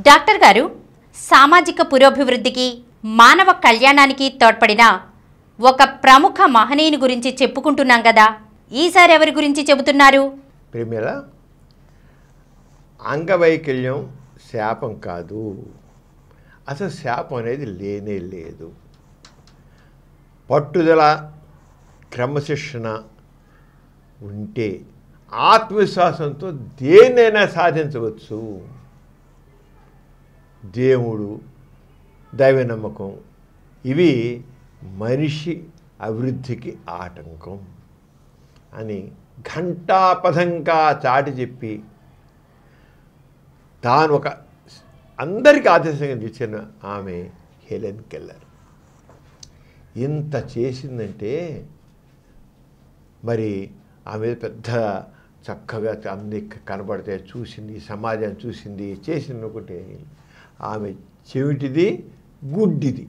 Doctor గారు సామాజిక పురోభివృద్ధికి మానవ కళ్యాణానికి తోడ్పడిన ఒక ప్రముఖ మహనీయుని గురించి చెప్పుకుంటున్నాం కదా ఈసారి ఎవరి గురించి చెబుతున్నారు ప్రేమిల అంగవైకల్యం శాపం కాదు అసలు శాపం అనేది లేనే లేదు పట్టుదల క్రమశిక్షణ ఉంటే ఆత్మవిశ్వాసంతో దేన్నైనా సాధించవచ్చు దేవుడు దైవ నమ్మకం ఇవి మనిషి అభివృద్ధికి ఆటంకం అని ఘంటాపథంగా చాటి చెప్పి తాను ఒక అందరికీ ఆదర్శంగా తెచ్చిన ఆమె హెలెన్ కెల్లర్ ఇంత చేసిందంటే మరి ఆమె పెద్ద చక్కగా అన్ని కనబడితే చూసింది సమాజాన్ని చూసింది చేసింది ఒకటే ఆమె చెవిటిది గుడ్డిది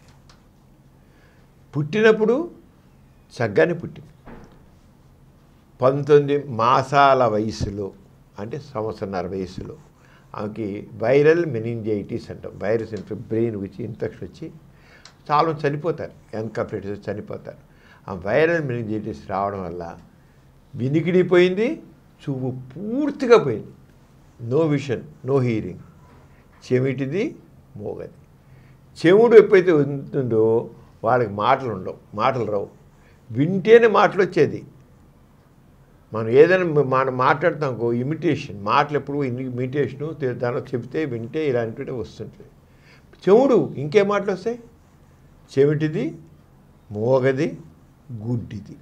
పుట్టినప్పుడు చక్కని పుట్టింది పంతొమ్మిది మాసాల వయసులో అంటే సంవత్సరన్నర వయసులో ఆమెకి వైరల్ మెనింజైటిస్ అంటాం వైరస్ ఇన్ఫె బ్రెయిన్ వచ్చి ఇన్ఫెక్షన్ వచ్చి చాలా మంది చనిపోతారు ఎన్కాపరేటర్స్ చనిపోతారు ఆ వైరల్ మెనింజైటిస్ రావడం వల్ల వినికిడిపోయింది చూపు పూర్తిగా పోయింది నో విషన్ నో హీరింగ్ చెవిటిది మోగది చెవుడు ఎప్పుడైతే ఉంటుందో వాళ్ళకి మాటలు ఉండవు మాటలు రావు వింటేనే మాటలు వచ్చేది మనం ఏదైనా మనం మాట్లాడతాం ఇంకో ఇమిటేషన్ మాటలు ఎప్పుడు ఇమిటేషను దానిలో చెప్తే వింటే ఇలాంటివి వస్తుంటాయి చెవుడు ఇంకే మాటలు వస్తాయి చెవిటిది మోగది గుడ్డిది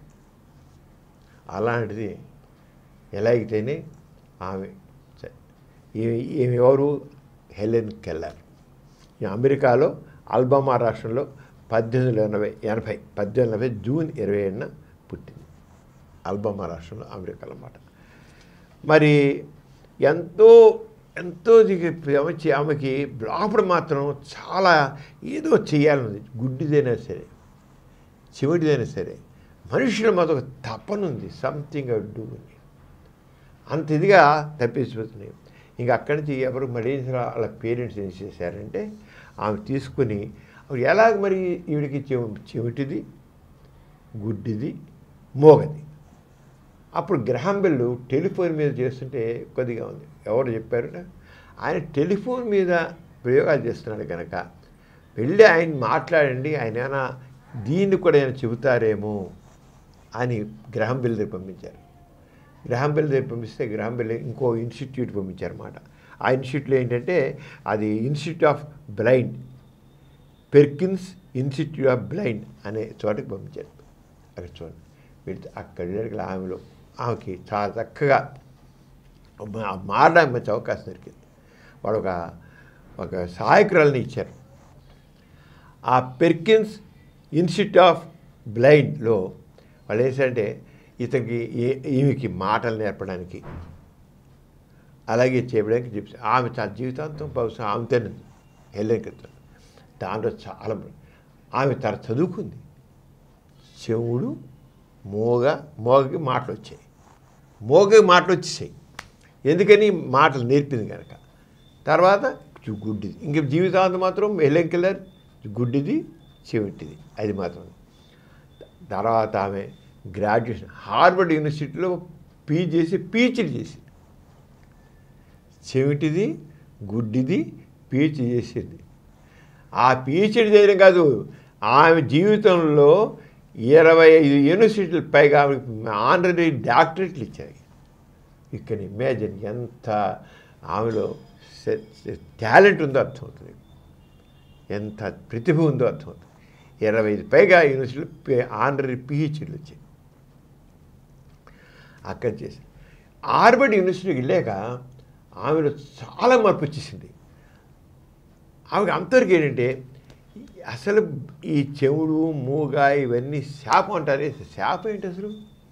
అలాంటిది ఎలాగైతేనే ఆమె చ- ఈమె ఈమె ఎవరు హెలెన్ కెల్లర్ ఈ అమెరికాలో అల్బమా రాష్ట్రంలో పద్దెనిమిది వందల ఎనభై ఎనభై పద్దెనిమిది ఎనభై జూన్ ఇరవై ఏడున పుట్టింది అల్బమా రాష్ట్రంలో అమెరికాలో అన్నమాట మరి ఎంతో ఎంతో దిగి- ఆమె ఆమెకి లోపల మాత్రం చాలా ఏదో చేయాలన్నది గుడ్డిదైనా సరే చెవిటిదైనా సరే మనుషుల మాత్రం ఒక తపన ఉంది సంథింగ్ డూ అని అంత ఇదిగా తప్పించిపోతున్నాయి ఇంకా అక్కడి నుంచి ఎవరు మరి ఏం చేశారు? వాళ్ళ పేరెంట్స్ ఏం చేశారంటే ఆమె తీసుకుని ఆవిడ ఎలాగ మరి ఈవిడికి చెవి చెవిటిది గుడ్డిది మోగది అప్పుడు గ్రహం బెల్లు టెలిఫోన్ మీద చేస్తుంటే కొద్దిగా ఉంది ఎవరు చెప్పారు ఆయన టెలిఫోన్ మీద ప్రయోగాలు చేస్తున్నాడు కనుక వెళ్ళి ఆయన మాట్లాడండి ఆయన ఏమైనా దీన్ని కూడా ఏమైనా చెబుతారేమో అని గ్రహం బెల్ దగ్గర పంపించారు గ్రహం బెల్ దగ్గర పంపిస్తే గ్రహం బెల్ ఇంకో ఇన్స్టిట్యూట్ పంపించారన్నమాట ఆ ఇన్స్టిట్యూట్లో ఏంటంటే అది institute of blind Perkins institute of blind అనే చోటకి పంపించారు అక్కడ చూడండి వెళ్తే అక్కడ దగ్గర ఆమెలో ఆమెకి చాలా చక్కగా మా- మారడానికి మంచి అవకాశం దొరికింది వాడు ఒక ఒక సహాయకురాలని ఇచ్చారు ఆ పెర్కిన్స్ ఇన్స్టిట్యూట్ ఆఫ్ బ్లైండ్లో వాళ్ళు ఏంటంటే ఇతనికి ఏ- ఈమెకి మాటలు నేర్పడానికి అలాగే చేయడానికి చెప్పి ఆమె చాలా జీవితాంతం బహుశా ఆమెతోనే హెల్లెక్కిస్తాను దాంట్లో చాలా ఆమె తన చదువుకుంది చెవుడు మోగ మోగకి మాటలు వచ్చాయి మోగకి మాటలు వచ్చేసాయి ఎందుకని మాటలు నేర్పింది కనుక తర్వాత చు- గుడ్డిది ఇంక జీవితాంతం మాత్రం ఎల్లెంకెళ్ళర్ గుడ్డిది చెవిటిది అది మాత్రం తర్వాత ఆమె గ్రాడ్యుయేషన్ హార్వర్డ్ యూనివర్సిటీలో పీజీ చేసి పీహెచ్డీ చేసింది చెవిటిది గుడ్డిది పీహెచ్డీ చేసింది ఆ పీహెచ్డీ చేయడం కాదు ఆమె జీవితంలో ఇరవై ఐదు యూనివర్సిటీలు పైగా ఆమెకి ఆనరీ డాక్టరేట్లు ఇచ్చాయి ఇక్కడ ఇమాజిన్ ఎంత ఆమెలో టాలెంట్ ఉందో అర్థమవుతుంది ఎంత ప్రతిభ ఉందో అర్థమవుతుంది ఇరవై ఐదు పైగా యూనివర్సిటీలు ఆనరీ పిహెచ్డీలు వచ్చాయి అక్కడ చేసి హార్వర్డ్ యూనివర్సిటీకి వెళ్ళాక ఆమెలో చాలా మార్పు వచ్చేసింది ఆమెకు అంతవరకు ఏంటంటే అసలు ఈ చెవుడు మూగ ఇవన్నీ శాపం అంటారే శాపం ఏంటి అసలు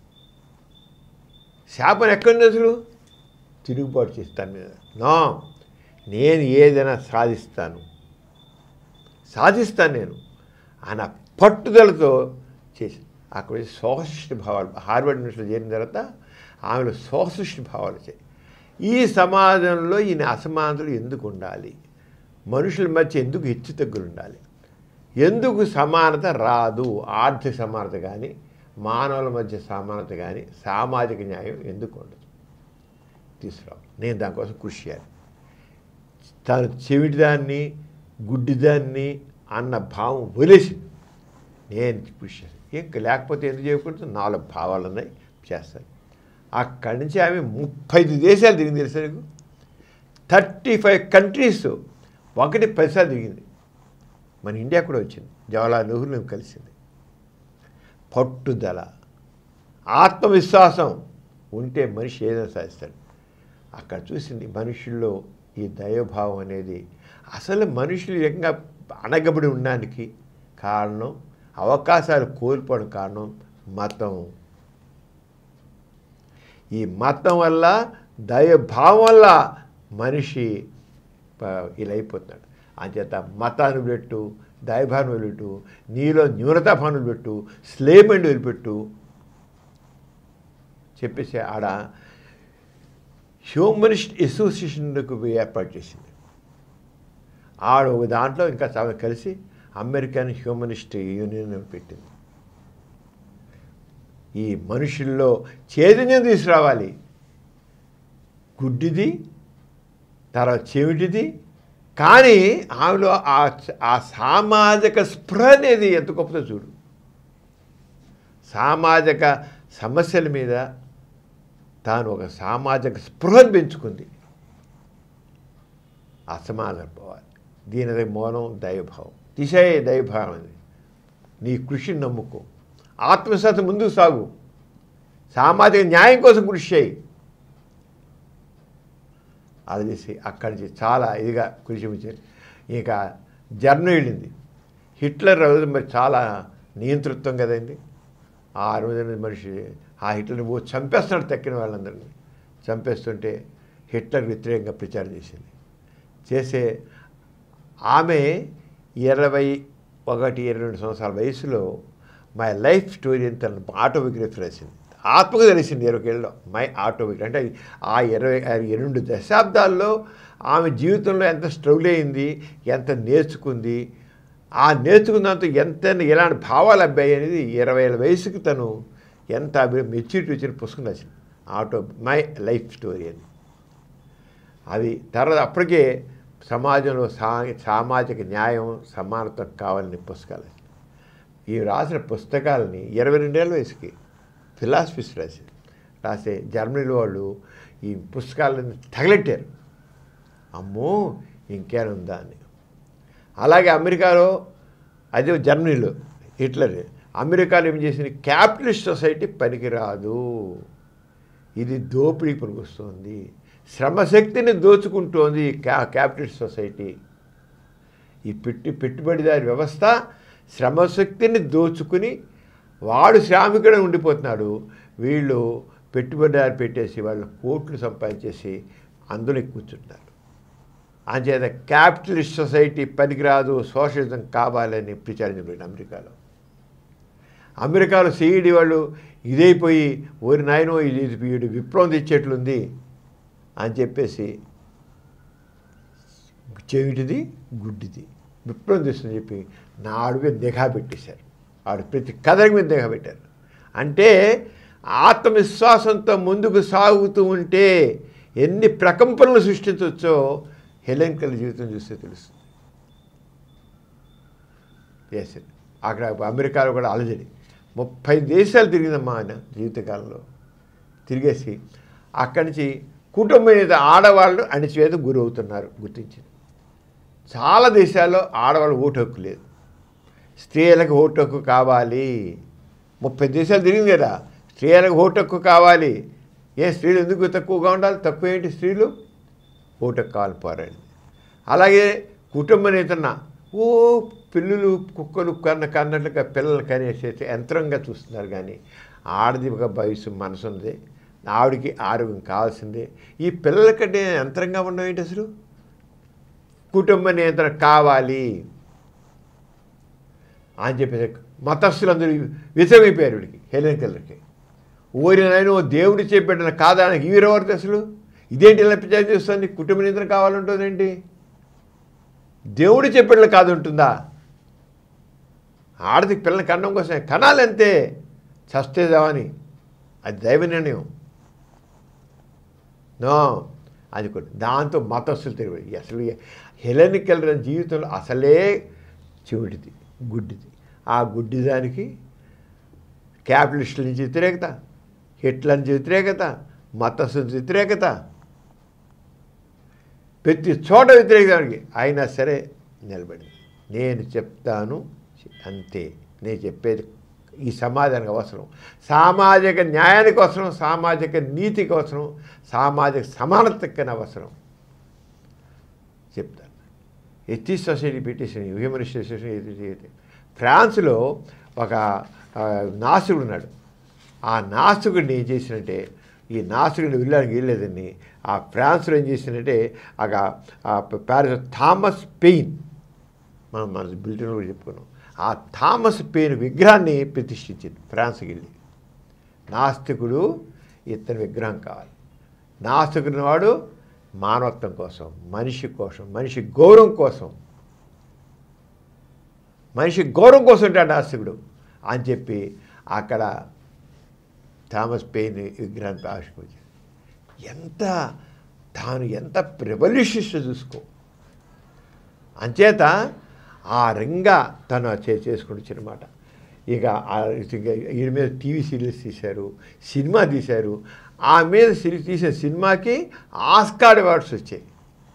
శాపం ఎక్కడుంది అసలు తిరుగుబాటు చేస్తాను మీద నా నేను ఏదైనా సాధిస్తాను సాధిస్తాను నేను ఆయన పట్టుదలతో చేసి అక్కడ వచ్చి సోషలిస్ట్ భావాలు హార్వర్డ్ యూనివర్సిటీలో చేరిన తర్వాత ఆమెలో సోషలిస్ట్ భావాలు వచ్చాయి ఈ సమాజంలో ఈయన అసమానతలు ఎందుకు ఉండాలి మనుషుల మధ్య ఎందుకు హెచ్చు తగ్గులు ఉండాలి ఎందుకు సమానత రాదు ఆర్థిక సమానత కానీ మానవుల మధ్య సమానత కానీ సామాజిక న్యాయం ఎందుకు ఉండదు తీసుకురావు నేను దానికోసం కృషి చేయాలి తను చెవిటిదాన్ని గుడ్డిదాన్ని అన్న భావం వదిలేసింది నేను కృషి చేశాను ఇంకా లేకపోతే ఎందుకు చేయకూడదు నాలుగు భావాలు ఉన్నాయి చేస్తాను అక్కడి నుంచి ఆమె ముప్పై ఐదు దేశాలు తిరిగింది తెలుసా నీకు థర్టీ ఫైవ్ కంట్రీస్ ఒకటి పైసా దిగింది మన ఇండియా కూడా వచ్చింది జవహర్లాల్ నెహ్రూ కలిసింది పట్టుదల ఆత్మవిశ్వాసం ఉంటే మనిషి ఏదైనా సాధిస్తాడు అక్కడ చూసింది మనుషుల్లో ఈ దైవభావం అనేది అసలు మనుషులు ఏకంగా అణగబడి ఉండడానికి కారణం అవకాశాలు కోల్పోవడం కారణం మతం ఈ మతం వల్ల దైవభావం వల్ల మనిషి ప- ఇలా అయిపోతున్నాడు అంచేత మతాన్ని పెట్టు దైవభావం పెట్టు నీలో న్యూనతాభావాన్ని పెట్టు స్లేమెండ్ వదిలిపెట్టు చెప్పేసి ఆడ హ్యూమనిస్ట్ అసోసియేషన్కు ఏర్పాటు చేసింది ఆడ ఒక దాంట్లో ఇంకా చాలా కలిసి అమెరికన్ హ్యూమనిస్ట్ యూనియన్ అని పెట్టింది ఈ మనుషుల్లో చైతన్యం తీసుకురావాలి గుడ్డిది తర్వాత చెవిటిది కానీ ఆమెలో ఆ ఆ సామాజిక స్పృహ అనేది ఎంత గొప్పదో చూడు సామాజిక సమస్యల మీద తాను ఒక సామాజిక స్పృహను పెంచుకుంది అసమాధాన పోవాలి దీని మూలం దైవభావం దిశే దైవభావం అది నీ కృషిని నమ్ముకో ఆత్మవిశ్వాసం ముందుకు సాగు సామాజిక న్యాయం కోసం కృషి చేయి అది చేసి అక్కడి నుంచి చాలా ఇదిగా కృషి చేసి ఇంకా జర్మనీ వెళ్ళింది హిట్లర్ రోజు మరి చాలా నియంతృత్వం కదండి ఆ రోజున మనిషి ఆ హిట్లర్ని ఓ చంపేస్తున్నాడు తక్కిన వాళ్ళందరినీ చంపేస్తుంటే హిట్లర్ వ్యతిరేకంగా ప్రచారం చేసింది చేసే ఆమె ఇరవై ఒకటి ఇరవై రెండు సంవత్సరాల వయసులో మై లైఫ్ స్టోరీ అని తన ఆటోబయోగ్రఫీ రాసింది ఆత్మకు తెలిసింది ఇరవై ఏళ్ళలో మై ఆటోబయోగ్రఫీ అంటే ఆ ఇరవై ఆ రెండు దశాబ్దాల్లో ఆమె జీవితంలో ఎంత స్ట్రగుల్ అయింది ఎంత నేర్చుకుంది ఆ నేర్చుకున్నంత ఎంత ఎలాంటి భావాలు అబ్బాయి అనేది ఇరవై ఏళ్ళ వయసుకి తను ఎంత అభి మెచ్యూరిటీ వచ్చిన పుస్తకం రాసింది ఆటో మై లైఫ్ స్టోరీ అని అది తర్వాత అప్పటికే సమాజంలో సా సామాజిక న్యాయం సమానత్వం కావాలని పుస్తకాలు ఈ రాసిన పుస్తకాలని ఇరవై రెండేళ్ళ వయసుకి ఫిలాసఫీస్ రాసింది రాసే జర్మనీలో వాళ్ళు ఈ పుస్తకాలను తగలెట్టారు అమ్మో ఇంకేనుందా అని అలాగే అమెరికాలో అదే జర్మనీలో హిట్లర్ అమెరికాలో ఏం చేసింది క్యాపిటలిస్ట్ సొసైటీ పనికిరాదు ఇది దోపిడీ పనికొస్తుంది శ్రమశక్తిని దోచుకుంటోంది క్యా క్యాపిటలిస్ట్ సొసైటీ ఈ పెట్టి పెట్టుబడిదారి వ్యవస్థ శ్రమశక్తిని దోచుకుని వాడు శ్రామికుడే ఉండిపోతున్నాడు వీళ్ళు పెట్టుబడిదారి పెట్టేసి వాళ్ళు కోట్లు సంపాదించేసి అందులో కూర్చుంటారు అంచేత క్యాపిటలిస్ట్ సొసైటీ పనికిరాదు సోషలిజం కావాలని ప్రచారించబడింది అమెరికాలో అమెరికాలో సిఈడి వాళ్ళు ఇదైపోయి ఓరి నాయనో ఇది వీడు విప్లవం తెచ్చేట్లుంది అని చెప్పేసి చెవిటిది గుడ్డిది విప్లవం తెస్తుందని చెప్పి నా అడుగు నిఘా పెట్టేశారు ఆడు ప్రతి కథకి మీద నిఘా పెట్టారు అంటే ఆత్మవిశ్వాసంతో ముందుకు సాగుతూ ఉంటే ఎన్ని ప్రకంపనలు సృష్టించవచ్చో హెలెన్ కల్ జీవితం చూస్తే తెలుస్తుంది ఎస్ అక్కడ అమెరికాలో కూడా అలజడి ముప్పై దేశాలు తిరిగిందమ్మా ఆయన జీవితకాలంలో తిరిగేసి అక్కడి నుంచి కుటుంబం మీద ఆడవాళ్ళు అణిచివేత గురవుతున్నారు గుర్తించింది చాలా దేశాల్లో ఆడవాళ్ళు ఓటు హక్కు లేదు స్త్రీలకు ఓటు హక్కు కావాలి ముప్పై దేశాలు తిరిగింది కదా స్త్రీలకు ఓటు హక్కు కావాలి ఏ స్త్రీలు ఎందుకు తక్కువగా ఉండాలి తక్కువ ఏంటి స్త్రీలు ఓటు హక్కు కావాలి పోరాడింది అలాగే కుటుంబ నేతన్న ఓ పిల్లులు కుక్కలు కన్న కన్నట్లుగా పిల్లలు కనేసేసి యంత్రంగా చూస్తున్నారు కానీ ఆడది ఒక వయసు మనసు ఉంది ఆవిడికి ఆరోగ్యం కావాల్సిందే ఈ పిల్లల కంటే యంత్రంగా ఉండడం ఏంటి అసలు కుటుంబ నియంత్రణ కావాలి అని చెప్పేసి మతస్థులందరూ విషమైపోయారు వీడికి హెలెన్ కల్లర్కి ఓరి నాయన దేవుడు చేపెట్టిన కాదానికి వీరెవరిది అసలు ఇదేంటి ఇలా ప్రచారం చేస్తుంది కుటుంబ నియంత్రణ కావాలంటుందేంటి దేవుడు చెప్పినట్లు కాదు ఉంటుందా ఆడది పిల్లల్ని కనడం కోసమే కనాలంతే చస్తేదామని అది దైవ నిర్ణయం నో అది కూడా దాంతో మతస్థులు తిరిగి అసలు హెలెన్కి వెళ్ళిన జీవితంలో అసలే చెవిటిది గుడ్డిది ఆ గుడ్డిదానికి క్యాపిటలిస్టుల నుంచి వ్యతిరేకత హిట్లర్ నుంచి వ్యతిరేకత మతస్థుల నుంచి వ్యతిరేకత ప్రతి చోట వ్యతిరేకానికి అయినా సరే నిలబడింది నేను చెప్తాను అంతే నేను చెప్పేది ఈ సమాజానికి అవసరం సామాజిక న్యాయానికి అవసరం సామాజిక నీతికి అవసరం సామాజిక సమానతకి అవసరం చెప్తాను ఎత్తి సొసైటీ పిటిషన్ హ్యూమన్ అసోసియేషన్ ఫ్రాన్స్లో ఒక ఆ, నాస్తికుడు ఉన్నాడు ఆ నాస్తికుడిని ఏం చేసినట్టే ఈ నాస్తికుడిని వెళ్ళడానికి వెళ్ళలేదని ఆ ఫ్రాన్స్లో ఏం చేసినట్టే ఒక ఆ ప్యారిస్ థామస్ పెయిన్ మనం మన బిల్టన్లో కూడా చెప్పుకున్నాం ఆ థామస్ పెయిన్ విగ్రహాన్ని ప్రతిష్ఠించింది ఫ్రాన్స్కి వెళ్ళి నాస్తికుడు ఇతని విగ్రహం కావాలి నాస్తికుడిని వాడు మానవత్వం కోసం మనిషి కోసం మనిషి గౌరవం కోసం మనిషి గౌరవం కోసం ఉంటాడు నాస్తికుడు అని చెప్పి అక్కడ థామస్ పెయిన్ విగ్రహాన్ని ఆవిష్కరించాడు ఎంత తాను ఎంత రెవల్యూషనిస్ట్ చూసుకో అంచేత ఆ రింగా తను చే చేసుకుంటూ చిన్నమాట ఇక ఆ- ఇక ఈయన మీద టీవీ సీరియల్స్ తీశారు సినిమా తీశారు ఆ మీద సిరి- తీసిన సినిమాకి ఆస్కార్ అవార్డ్స్ వచ్చాయి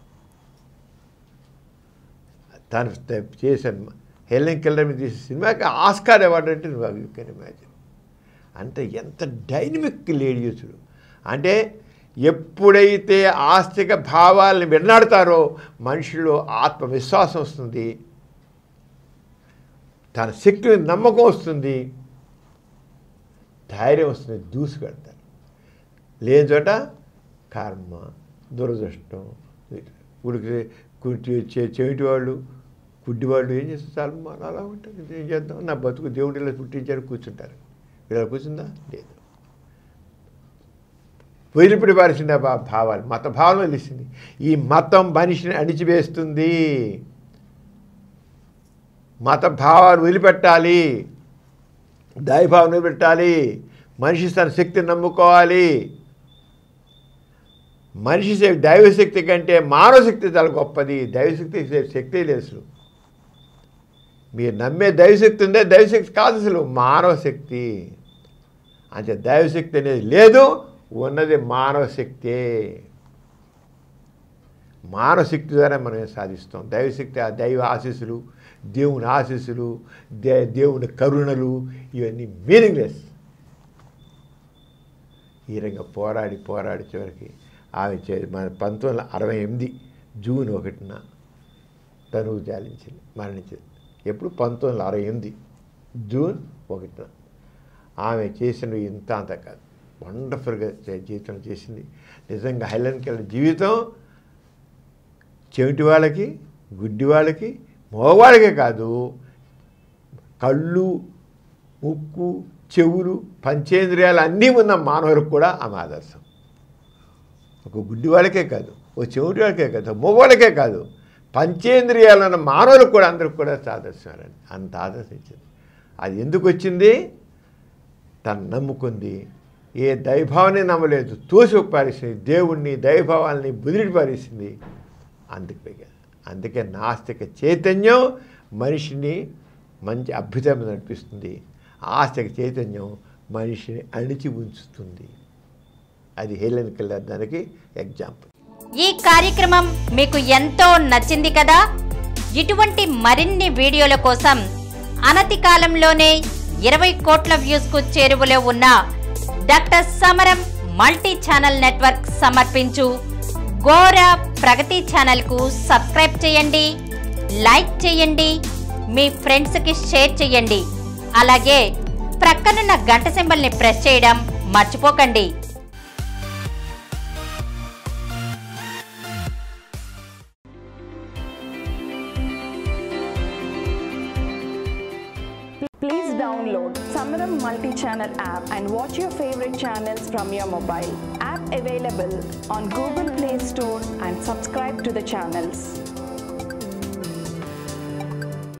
తను త- చేసిన హెలెన్ కెల్లర్ మీద తీసిన సినిమాకి ఆస్కార్ అవార్డు అంటే నువ్వు యూ కెన్ ఇమాజిన్ అంటే ఎంత డైనమిక్ లేడీ చూడు అంటే ఎప్పుడైతే ఆస్తిక భావాలను విన్నాడతారో మనుషుల్లో ఆత్మవిశ్వాసం వస్తుంది తన శక్తి మీద నమ్మకం వస్తుంది ధైర్యం వస్తుంది దూసుకెడతారు లేని చోట కర్మ దురదృష్టం ఉడికి కుట్టి చె- చెవిటి వాళ్ళు గుడ్డి వాళ్ళు ఏం చేస్తారు చాలా మన అలా ఉంటుంది ఏం చేద్దాం నా బతుకు దేవుడు ఇలా పుట్టించాడు కూర్చుంటారు ఇలా కూర్చుందా లేదు వదిలిపడి పారిసింది ఆ భా- భావాలు మత భావం వదిలిసింది ఈ మతం మనిషిని అణిచివేస్తుంది మత భావాలు వదిలిపెట్టాలి దైవభావం వదిలిపెట్టాలి మనిషి తన శక్తిని నమ్ముకోవాలి మనిషి శక్తి దైవశక్తి కంటే మానవ శక్తి చాలా గొప్పది దైవశక్తి శక్తి లేదు అసలు మీరు నమ్మే దైవశక్తి ఉందే దైవశక్తి కాదు అసలు మానవ శక్తి అంటే దైవశక్తి అనేది లేదు ఉన్నది మానవ శక్తే మానవ శక్తి ద్వారా మనం ఏం సాధిస్తాం దైవశక్తి ఆ దైవ ఆశీస్సులు దేవుని ఆశీస్సులు దే దేవుని కరుణలు ఇవన్నీ మీనింగ్లెస్ ఈ రంగా పోరాడి పోరాడి చివరికి ఆమె చే- మన పంతొమ్మిది వందల అరవై ఎనిమిది జూన్ ఒకటిన తనువు చాలించింది మరణించింది ఎప్పుడు పంతొమ్మిది వందల అరవై ఎనిమిది జూన్ ఒకటిన ఆమె చేసిన ఇంత అంత కాదు వండర్ఫుల్గా చే- జీవితం చేసింది నిజంగా హైలెన్కి వెళ్ళిన జీవితం చెవిటి వాళ్ళకి గుడ్డి వాళ్ళకి మగవాళ్ళకే కాదు కళ్ళు ముక్కు చెవులు పంచేంద్రియాలు అన్నీ ఉన్న మానవులకు కూడా ఆమె ఆదర్శం ఒక గుడ్డి వాళ్ళకే కాదు ఒక చెవిటి వాళ్ళకే కాదు మగవాళ్ళకే కాదు పంచేంద్రియాలు ఉన్న మానవులకు కూడా అందరికి కూడా ఆదర్శం అంత ఆదర్శించింది అది ఎందుకు వచ్చింది తను నమ్ముకుంది ఏ దైభావాన్ని నమ్మలేదు తోసి పారేసింది దేవుణ్ణి దైభావాల్ని బుదిరి పారేసింది అందుకు పైగా అందుకే నాస్తిక చైతన్యం మనిషిని మంచి అద్భుతం నడిపిస్తుంది ఆస్తిక చైతన్యం మనిషిని అణిచి ఉంచుతుంది అది హేళన్ కిల్లర్ దానికి ఎగ్జాంపుల్ ఈ కార్యక్రమం మీకు ఎంతో నచ్చింది కదా ఇటువంటి మరిన్ని వీడియోల కోసం అనతి కాలంలోనే ఇరవై కోట్ల వ్యూస్ కు చేరువలో ఉన్న డాక్టర్ సమరం మల్టీ ఛానల్ నెట్వర్క్ సమర్పించు గోరా ప్రగతి ఛానల్ కు సబ్స్క్రైబ్ చేయండి లైక్ చేయండి మీ ఫ్రెండ్స్ కి షేర్ చేయండి అలాగే ప్రక్కనున్న గంట సింబల్ ని ప్రెస్ చేయడం మర్చిపోకండి Please download Samaram multi-channel app and watch your favorite channels from your mobile. App available on Google Play Store and subscribe to the channels.